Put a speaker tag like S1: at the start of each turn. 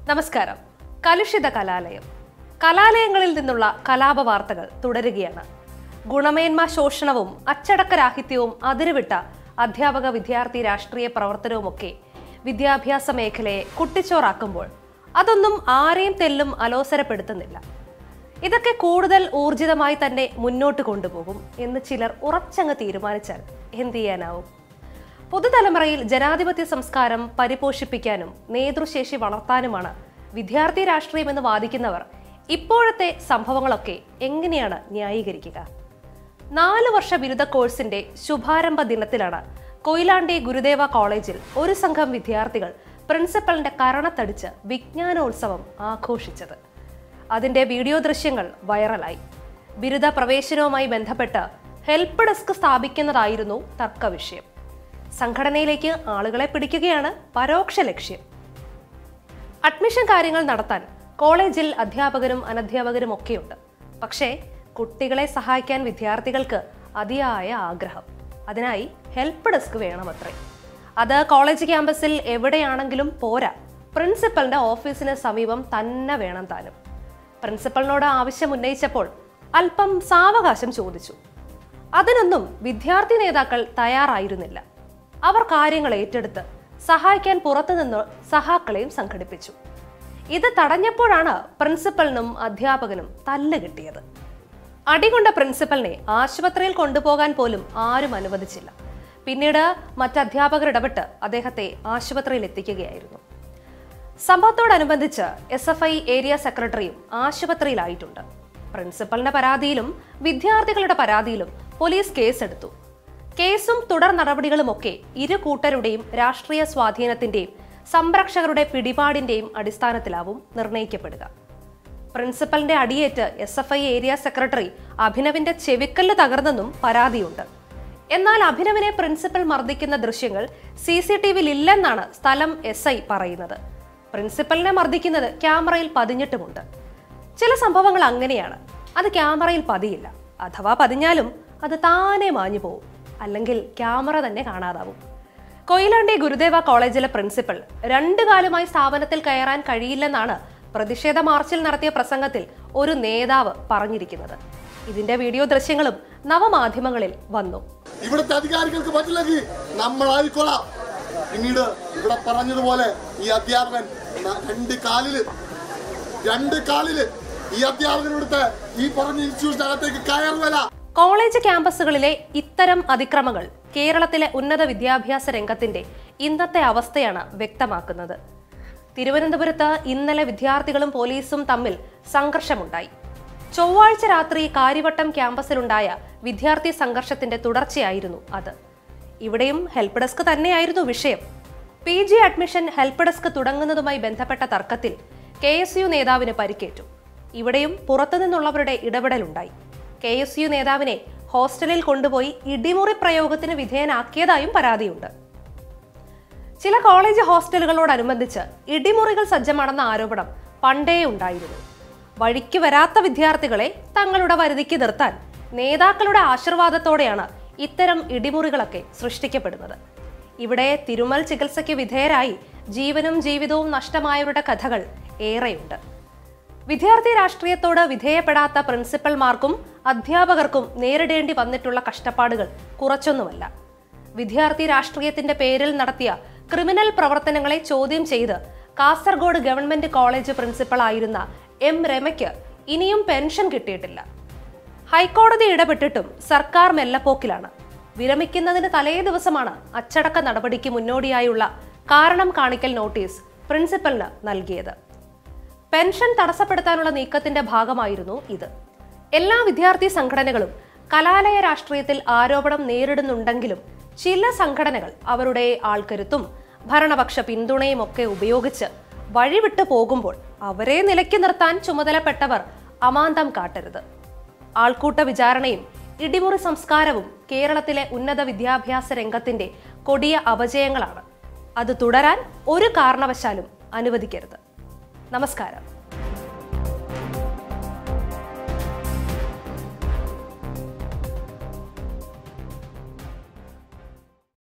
S1: നമസ്കാരം കലുഷിത കലാലയം കലാലയങ്ങളിൽ നിന്നുള്ള കലാപ വാർത്തകൾ തുടരുകയാണ് ഗുണമേന്മ ശോഷണവും അച്ചടക്കരാഹിത്യവും അതിരുവിട്ട അധ്യാപക വിദ്യാർത്ഥി രാഷ്ട്രീയ പ്രവർത്തനവുമൊക്കെ വിദ്യാഭ്യാസ മേഖലയെ കുട്ടിച്ചോറാക്കുമ്പോൾ അതൊന്നും ആരെയും തെല്ലും അലോസരപ്പെടുത്തുന്നില്ല ഇതൊക്കെ കൂടുതൽ ഊർജിതമായി തന്നെ മുന്നോട്ട് കൊണ്ടുപോകും എന്ന് ചിലർ ഉറച്ചങ്ങ് തീരുമാനിച്ചാൽ എന്ത് ചെയ്യാനാവും പുതുതലമുറയിൽ ജനാധിപത്യ സംസ്കാരം പരിപോഷിപ്പിക്കാനും നേതൃശേഷി വളർത്താനുമാണ് വിദ്യാർത്ഥി രാഷ്ട്രീയം എന്ന് വാദിക്കുന്നവർ ഇപ്പോഴത്തെ സംഭവങ്ങളൊക്കെ എങ്ങനെയാണ് ന്യായീകരിക്കുക നാല് വർഷ ബിരുദ കോഴ്സിന്റെ ശുഭാരംഭ ദിനത്തിലാണ് കൊയിലാണ്ടി ഗുരുദേവ കോളേജിൽ ഒരു സംഘം വിദ്യാർത്ഥികൾ പ്രിൻസിപ്പലിന്റെ കരണത്തടിച്ച് വിജ്ഞാനോത്സവം ആഘോഷിച്ചത് അതിന്റെ വീഡിയോ ദൃശ്യങ്ങൾ വൈറലായി ബിരുദ പ്രവേശനവുമായി ബന്ധപ്പെട്ട് ഹെൽപ്പ് ഡെസ്ക് സ്ഥാപിക്കുന്നതായിരുന്നു തർക്ക വിഷയം സംഘടനയിലേക്ക് ആളുകളെ പിടിക്കുകയാണ് പരോക്ഷ ലക്ഷ്യം അഡ്മിഷൻ കാര്യങ്ങൾ നടത്താൻ കോളേജിൽ അധ്യാപകരും അനധ്യാപകരും ഒക്കെയുണ്ട് പക്ഷേ കുട്ടികളെ സഹായിക്കാൻ വിദ്യാർത്ഥികൾക്ക് അതിയായ ആഗ്രഹം അതിനായി ഹെൽപ്പ് ഡെസ്ക് വേണമത്രേ അത് കോളേജ് ക്യാമ്പസിൽ എവിടെയാണെങ്കിലും പോരാ പ്രിൻസിപ്പലിന്റെ ഓഫീസിന് സമീപം തന്നെ വേണം താനും പ്രിൻസിപ്പലിനോട് ആവശ്യം ഉന്നയിച്ചപ്പോൾ അല്പം സാവകാശം ചോദിച്ചു അതിനൊന്നും വിദ്യാർത്ഥി നേതാക്കൾ തയ്യാറായിരുന്നില്ല അവർ കാര്യങ്ങൾ ഏറ്റെടുത്ത് സഹായിക്കാൻ പുറത്തുനിന്ന് സഹാക്കളെയും സംഘടിപ്പിച്ചു ഇത് തടഞ്ഞപ്പോഴാണ് പ്രിൻസിപ്പലിനും അധ്യാപകനും തല്ല് കിട്ടിയത് അടികൊണ്ട പ്രിൻസിപ്പലിനെ ആശുപത്രിയിൽ കൊണ്ടുപോകാൻ പോലും ആരും അനുവദിച്ചില്ല പിന്നീട് മറ്റ് അധ്യാപകർ ഇടപെട്ട് അദ്ദേഹത്തെ ആശുപത്രിയിൽ എത്തിക്കുകയായിരുന്നു സംഭവത്തോടനുബന്ധിച്ച് എസ് എഫ് ഐ ഏരിയ സെക്രട്ടറിയും ആശുപത്രിയിലായിട്ടുണ്ട് പ്രിൻസിപ്പലിന്റെ പരാതിയിലും വിദ്യാർത്ഥികളുടെ പരാതിയിലും പോലീസ് കേസെടുത്തു കേസും തുടർ നടപടികളുമൊക്കെ ഇരു കൂട്ടരുടെയും രാഷ്ട്രീയ സ്വാധീനത്തിന്റെയും സംരക്ഷകരുടെ പിടിപാടിന്റെയും അടിസ്ഥാനത്തിലാവും നിർണയിക്കപ്പെടുക പ്രിൻസിപ്പലിന്റെ അടിയേറ്റ് S F I area secretary അഭിനവിന്റെ ചെവിക്കല്ല് തകർന്നെന്നും പരാതിയുണ്ട് എന്നാൽ അഭിനവിനെ പ്രിൻസിപ്പൽ മർദ്ദിക്കുന്ന ദൃശ്യങ്ങൾ സി സി ടി വിയിൽ ഇല്ലെന്നാണ് സ്ഥലം എസ് ഐ പറയുന്നത് പ്രിൻസിപ്പലിനെ മർദ്ദിക്കുന്നത് ക്യാമറയിൽ പതിഞ്ഞിട്ടുമുണ്ട് ചില സംഭവങ്ങൾ അങ്ങനെയാണ് അത് ക്യാമറയിൽ പതിയില്ല അഥവാ പതിഞ്ഞാലും അത് താനെ മാഞ്ഞു പോവും അല്ലെങ്കിൽ ക്യാമറ തന്നെ കാണാതാവും കൊയിലാണ്ടി ഗുരുദേവ കോളേജിലെ പ്രിൻസിപ്പൽ രണ്ടു കാലമായി സ്ഥാപനത്തിൽ കയറാൻ കഴിയില്ലെന്നാണ് പ്രതിഷേധ മാർച്ചിൽ നടത്തിയ പ്രസംഗത്തിൽ ഒരു നേതാവ് പറഞ്ഞിരിക്കുന്നത് ഇതിന്റെ വീഡിയോ ദൃശ്യങ്ങളും നവമാധ്യമങ്ങളിൽ വന്നു
S2: ഇവിടുത്തെ അധികാരികൾക്ക് പറ്റില്ലെങ്കിൽ നമ്മളായിക്കൊള്ളാം പിന്നീട് ഇവിടെ പറഞ്ഞതുപോലെ ഈ അധ്യാപകൻ ന- രണ്ട് കാലില് രണ്ട് കാലില് ഈ അധ്യാപകൻ ഇവിടുത്തെ ഈ പറഞ്ഞ ഇൻസ്റ്റിറ്റ്യൂഷനകത്തേക്ക് കയറുവല
S1: കോളേജ് ക്യാമ്പസുകളിലെ ഇത്തരം അതിക്രമങ്ങൾ കേരളത്തിലെ ഉന്നത വിദ്യാഭ്യാസ രംഗത്തിന്റെ ഇന്നത്തെ അവസ്ഥയാണ് വ്യക്തമാക്കുന്നത് തിരുവനന്തപുരത്ത് ഇന്നലെ വിദ്യാർത്ഥികളും പോലീസും തമ്മിൽ സംഘർഷമുണ്ടായി ചൊവ്വാഴ്ച രാത്രി കാര്യവട്ടം ക്യാമ്പസിലുണ്ടായ വിദ്യാർത്ഥി സംഘർഷത്തിന്റെ തുടർച്ചയായിരുന്നു അത് ഇവിടെയും ഹെൽപ്പ് ഡെസ്ക് തന്നെയായിരുന്നു വിഷയം P G admission help desk തുടങ്ങുന്നതുമായി ബന്ധപ്പെട്ട തർക്കത്തിൽ കെ എസ് യു നേതാവിന് പരിക്കേറ്റു ഇവിടെയും പുറത്തുനിന്നുള്ളവരുടെ ഇടപെടലുണ്ടായി കെ എസ് യു നേതാവിനെ ഹോസ്റ്റലിൽ കൊണ്ടുപോയി ഇടിമുറി പ്രയോഗത്തിന് വിധേയനാക്കിയതായും പരാതിയുണ്ട് ചില കോളേജ് ഹോസ്റ്റലുകളോടനുബന്ധിച്ച് ഇടിമുറികൾ സജ്ജമാണെന്ന ആരോപണം പണ്ടേ ഉണ്ടായിരുന്നു വഴിക്ക് വരാത്ത വിദ്യാർത്ഥികളെ തങ്ങളുടെ വരുതിക്ക് നിർത്താൻ നേതാക്കളുടെ ആശീർവാദത്തോടെയാണ് ഇത്തരം ഇടിമുറികളൊക്കെ സൃഷ്ടിക്കപ്പെടുന്നത് ഇവിടെ തിരുമൽ ചികിത്സയ്ക്ക് വിധേയരായി ജീവനും ജീവിതവും നഷ്ടമായവരുടെ കഥകൾ ഏറെയുണ്ട് വിദ്യാർത്ഥി രാഷ്ട്രീയത്തോട് വിധേയപ്പെടാത്ത പ്രിൻസിപ്പൽമാർക്കും അധ്യാപകർക്കും നേരിടേണ്ടി വന്നിട്ടുള്ള കഷ്ടപ്പാടുകൾ കുറച്ചൊന്നുമല്ല വിദ്യാർത്ഥി രാഷ്ട്രീയത്തിന്റെ പേരിൽ നടത്തിയ ക്രിമിനൽ പ്രവർത്തനങ്ങളെ ചോദ്യം ചെയ്ത് കാസർഗോഡ് ഗവൺമെന്റ് കോളേജ് പ്രിൻസിപ്പൽ ആയിരുന്ന എം രമയ്ക്ക് ഇനിയും പെൻഷൻ കിട്ടിയിട്ടില്ല ഹൈക്കോടതി ഇടപെട്ടിട്ടും സർക്കാർ മെല്ലപ്പോക്കിലാണ് വിരമിക്കുന്നതിന് തലേ ദിവസമാണ് അച്ചടക്ക നടപടിക്ക് മുന്നോടിയായുള്ള കാരണം കാണിക്കൽ നോട്ടീസ് പ്രിൻസിപ്പലിന് നൽകിയത് പെൻഷൻ തടസ്സപ്പെടുത്താനുള്ള നീക്കത്തിന്റെ ഭാഗമായിരുന്നു ഇത് എല്ലാ വിദ്യാർത്ഥി സംഘടനകളും കലാലയ രാഷ്ട്രീയത്തിൽ ആരോപണം നേരിടുന്നുണ്ടെങ്കിലും ചില സംഘടനകൾ അവരുടെ ആൾക്കരുത്തും ഭരണപക്ഷ പിന്തുണയും ഒക്കെ ഉപയോഗിച്ച് വഴിവിട്ടു പോകുമ്പോൾ അവരെ നിലയ്ക്ക് നിർത്താൻ ചുമതലപ്പെട്ടവർ അമാന്തം കാട്ടരുത് ആൾക്കൂട്ട വിചാരണയും ഇടിമുറി സംസ്കാരവും കേരളത്തിലെ ഉന്നത വിദ്യാഭ്യാസ രംഗത്തിന്റെ കൊടിയ അപജയങ്ങളാണ് അത് തുടരാൻ ഒരു കാരണവശാലും അനുവദിക്കരുത് നമസ്കാരം